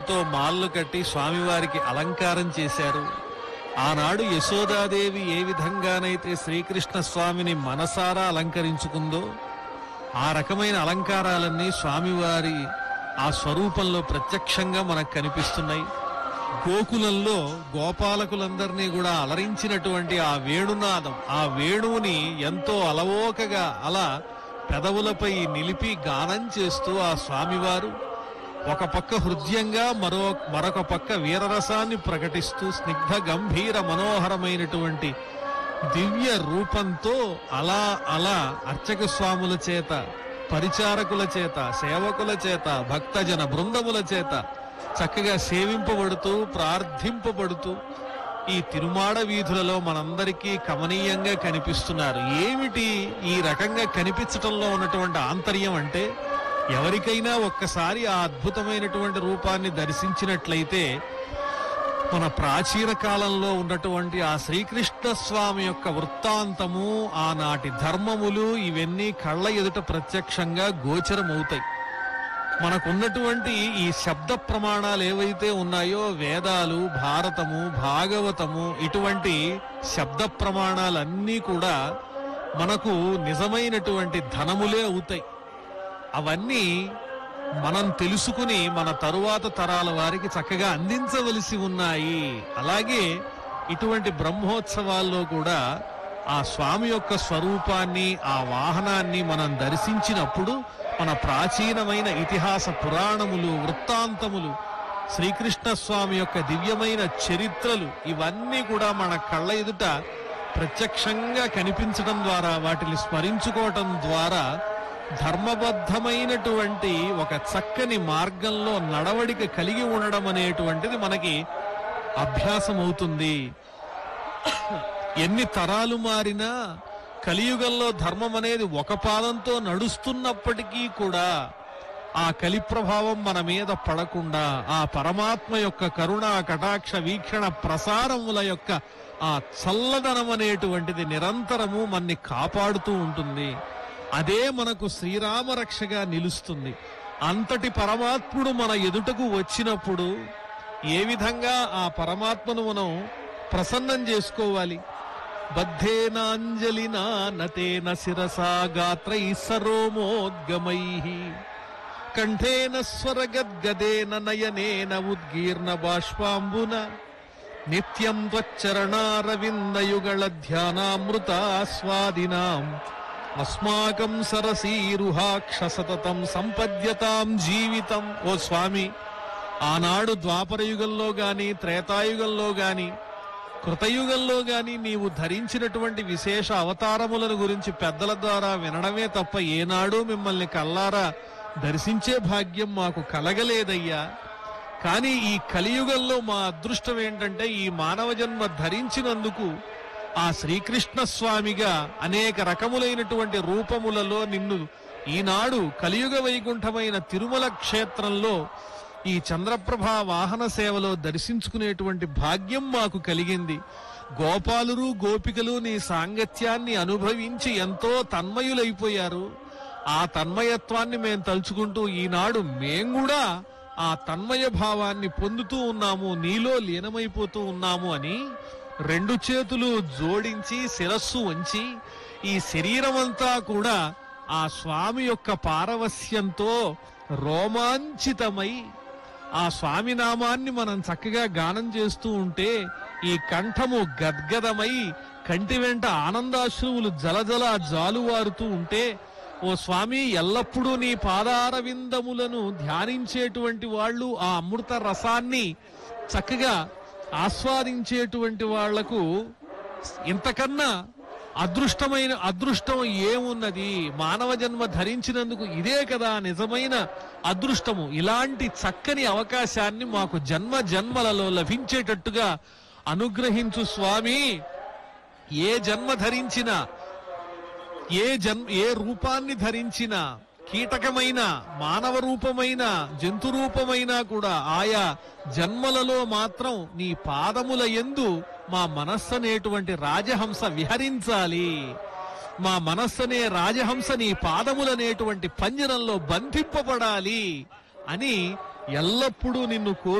పూలతో మాల్లు కట్టి స్వామివారికి అలంకారం చేశారు ఆనాడు యశోదాదేవి ఏ విధంగానైతే శ్రీకృష్ణ స్వామిని మనసారా అలంకరించుకుందో ఆ రకమైన అలంకారాలన్నీ స్వామివారి ఆ స్వరూపంలో ప్రత్యక్షంగా మనకు కనిపిస్తున్నాయి గోకులంలో గోపాలకులందరినీ కూడా అలరించినటువంటి ఆ వేణునాదం ఆ వేణువుని ఎంతో అలవోకగా అలా పెదవులపై నిలిపి గానం చేస్తూ ఆ స్వామివారు ఒక పక్క హృదయంగా మరో మరొక పక్క వీరరసాన్ని ప్రకటిస్తూ స్నిగ్ధ గంభీర మనోహరమైనటువంటి దివ్య రూపంతో అలా అలా అర్చక స్వాముల చేత పరిచారకుల చేత సేవకుల చేత భక్తజన బృందముల చేత చక్కగా సేవింపబడుతూ ప్రార్థింపబడుతూ ఈ తిరుమాడ వీధులలో మనందరికీ కమనీయంగా కనిపిస్తున్నారు ఏమిటి ఈ రకంగా కనిపించటంలో ఉన్నటువంటి ఆంతర్యం అంటే ఎవరికైనా ఒక్కసారి ఆ అద్భుతమైనటువంటి రూపాన్ని దర్శించినట్లయితే మన ప్రాచీన కాలంలో ఉన్నటువంటి ఆ శ్రీకృష్ణ స్వామి యొక్క వృత్తాంతము ఆనాటి ధర్మములు ఇవన్నీ కళ్ళ ఎదుట ప్రత్యక్షంగా గోచరమవుతాయి మనకున్నటువంటి ఈ శబ్ద ప్రమాణాలు ఏవైతే ఉన్నాయో వేదాలు భారతము భాగవతము ఇటువంటి శబ్ద ప్రమాణాలన్నీ కూడా మనకు నిజమైనటువంటి ధనములే అవుతాయి అవన్నీ మనం తెలుసుకుని మన తరువాత తరాల వారికి చక్కగా అందించవలసి ఉన్నాయి అలాగే ఇటువంటి బ్రహ్మోత్సవాల్లో కూడా ఆ స్వామి యొక్క స్వరూపాన్ని ఆ వాహనాన్ని మనం దర్శించినప్పుడు మన ప్రాచీనమైన ఇతిహాస పురాణములు వృత్తాంతములు శ్రీకృష్ణ స్వామి యొక్క దివ్యమైన చరిత్రలు ఇవన్నీ కూడా మన కళ్ళ ఎదుట ప్రత్యక్షంగా కనిపించడం ద్వారా వాటిని స్మరించుకోవటం ద్వారా ధర్మబద్ధమైనటువంటి ఒక చక్కని మార్గంలో నడవడిక కలిగి ఉండడం అనేటువంటిది మనకి అభ్యాసం అవుతుంది ఎన్ని తరాలు మారినా కలియుగంలో ధర్మం అనేది ఒక పాదంతో నడుస్తున్నప్పటికీ కూడా ఆ కలి ప్రభావం మన మీద పడకుండా ఆ పరమాత్మ యొక్క కరుణ కటాక్ష వీక్షణ ప్రసారముల యొక్క ఆ చల్లదనం అనేటువంటిది నిరంతరము మన్ని కాపాడుతూ ఉంటుంది అదే మనకు శ్రీరామ రక్షగా నిలుస్తుంది అంతటి పరమాత్ముడు మన ఎదుటకు వచ్చినప్పుడు ఏ విధంగా ఆ పరమాత్మను మనం ప్రసన్నం చేసుకోవాలి బద్ధేనాంజలినా నతేన శిరసా గాత్రై సరోమోద్గమై కంఠేన స్వరగద్గదేన నయనేన ఉద్గీర్ణ బాష్పాంబున నిత్యం త్వచ్చరణారవిందయుగళ ధ్యానామృతాస్వాదినాం అస్మాకం సరసీరుహాక్ష సతతం సంపద్యతాం జీవితం ఓ స్వామి ఆనాడు ద్వాపర యుగంలో గాని త్రేతాయుగంలో గాని కృతయుగంలో గాని నీవు ధరించినటువంటి విశేష అవతారములను గురించి పెద్దల ద్వారా వినడమే తప్ప ఏనాడు మిమ్మల్ని కల్లారా దర్శించే భాగ్యం మాకు కలగలేదయ్యా కానీ ఈ కలియుగంలో మా అదృష్టం ఏంటంటే ఈ మానవ జన్మ ధరించినందుకు ఆ శ్రీకృష్ణ స్వామిగా అనేక రకములైనటువంటి రూపములలో నిన్ను ఈనాడు కలియుగ వైకుంఠమైన తిరుమల క్షేత్రంలో ఈ చంద్రప్రభ వాహన సేవలో దర్శించుకునేటువంటి భాగ్యం మాకు కలిగింది గోపాలురు గోపికలు నీ సాంగత్యాన్ని అనుభవించి ఎంతో తన్మయులైపోయారు ఆ తన్మయత్వాన్ని మేము తలుచుకుంటూ ఈనాడు మేం కూడా ఆ తన్మయ భావాన్ని పొందుతూ ఉన్నాము నీలో లీనమైపోతూ ఉన్నాము అని రెండు చేతులు జోడించి శిరస్సు వంచి ఈ శరీరమంతా కూడా ఆ స్వామి యొక్క పారవస్యంతో రోమాంచితమై ఆ స్వామి నామాన్ని మనం చక్కగా గానం చేస్తూ ఉంటే ఈ కంఠము గద్గదమై కంటి వెంట ఆనందాశ్రువులు జలజల జాలువారుతూ ఉంటే ఓ స్వామి ఎల్లప్పుడూ నీ పాదారవిందములను ధ్యానించేటువంటి వాళ్ళు ఆ అమృత రసాన్ని చక్కగా ఆస్వాదించేటువంటి వాళ్లకు ఇంతకన్నా అదృష్టమైన అదృష్టం ఏమున్నది మానవ జన్మ ధరించినందుకు ఇదే కదా నిజమైన అదృష్టము ఇలాంటి చక్కని అవకాశాన్ని మాకు జన్మ జన్మలలో లభించేటట్టుగా అనుగ్రహించు స్వామి ఏ జన్మ ధరించినా ఏ జన్ ఏ రూపాన్ని ధరించినా కీటకమైన మానవ రూపమైన జంతు రూపమైనా కూడా ఆయా జన్మలలో మాత్రం నీ పాదముల ఎందు మా మనస్సు అనేటువంటి రాజహంస విహరించాలి మా మనస్సు అనే రాజహంస నీ పాదములనేటువంటి పంజరంలో బంధింపబడాలి అని ఎల్లప్పుడూ నిన్ను కో